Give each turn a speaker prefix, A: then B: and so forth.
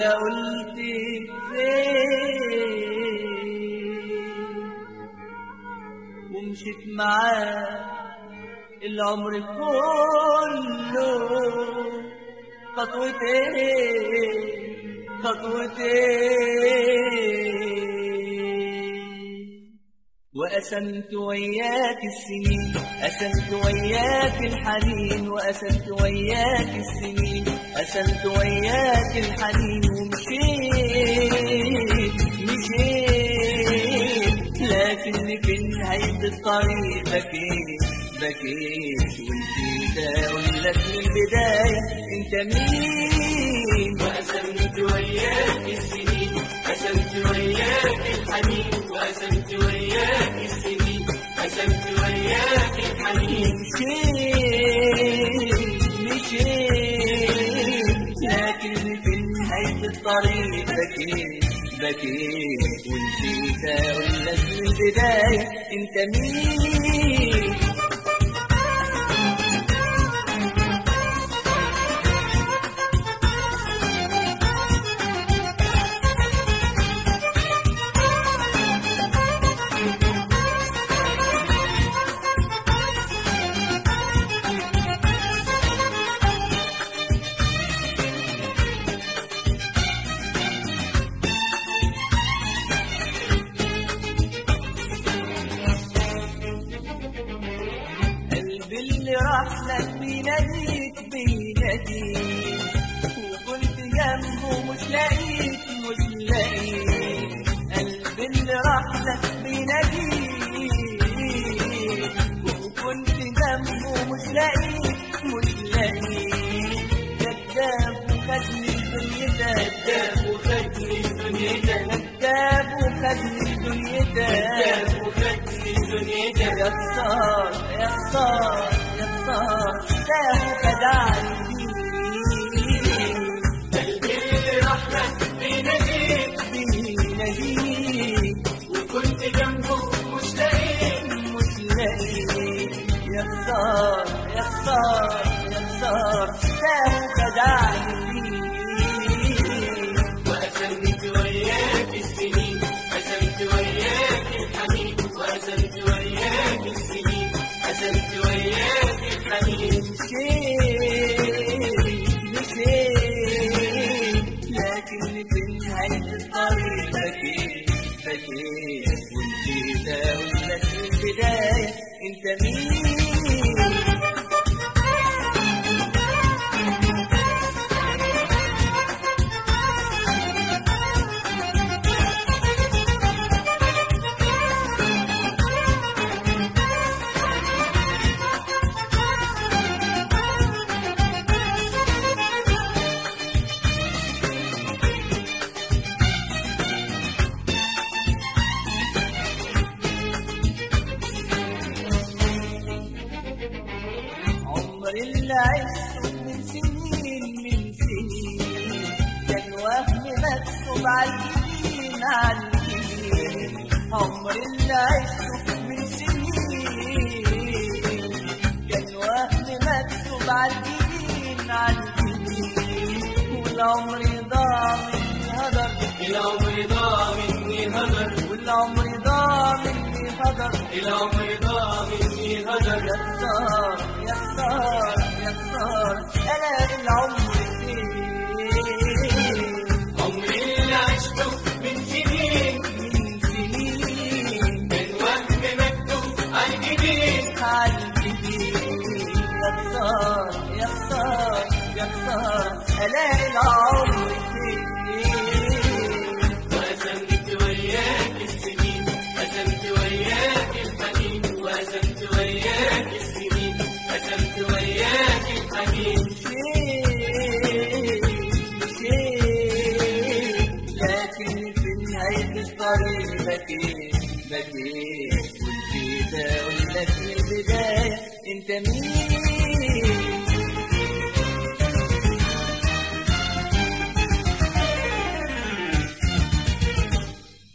A: ولا قلت فين ومشيت معاه العمر كله خطوتين خطوتين وأسمت وياك السنين أسمت وياك الحنين وأسمت وياك السنين أسمت وياك الحنين ومشيت مشيت لكن في نهاية الطريق بكيت بكيت ونسيت أقول لك من البداية أنت مين
B: وأسمت وياك السنين أسمت وياك الحنين وأسمت وياك السنين أسمت وياك الحنين
A: مشيت مشيت لكن في نهاية الطريق بكيت بكيت ونسيت أقول لك من البداية أنت مين قلبي اللي راح لك بيناديك بيناديك وكنت جنبه مش لاقيك مش لاقيك قلبي اللي راح لك بيناديك وكنت جنبه مش لاقيك مش لاقيك كذاب وخدني دنيتك
B: كذاب وخدني دنيتك
A: كذاب وخدني دنيتك
B: كذاب وخدني دنيتك
A: يا خسار يا خسار يا خسار تاه خدعني
B: قلبي اللي راح لك بيناديك
A: بيناديك
B: وكنت جنبه مش لاقيك
A: مش لاقيك يا خسار يا خسار يا خسار تاه خدعني
B: وأسمت وياك السنين أسمت وياك الحنين وأسمت وياك السنين أسمت وياك الحنين
A: مشيت مشيت لكن في نهاية الطريق بكيت بكيت ونسيت أقول لك من البداية أنت مين عمر اللي عشته من سنين من سنين كان وهم مكتوب على اليمين على اليمين عمر اللي عشته من سنين كان وهم مكتوب على اليمين على اليمين والعمر ضاع مني هدر
B: العمر ضاع مني هدر
A: والعمر ضاع مني هدر
B: العمر ضاع مني هدر
A: يا خسار يا خسار يا خسار انا العمر فين
B: عمري اللي عشته من سنين
A: من سنين
B: كان وهم مكتوب على الجبين
A: عالجبين يا خسار يا خسار يا خسار الاقي العمر فين
B: وأسمت وياك السنين أسمت وياك الحنين وأسمت وياك السنين أسمت وياك الحنين
A: مشيت مشيت لكن في نهاية الطريق بكيت بكيت ونسيت أقول لك من البداية أنت مين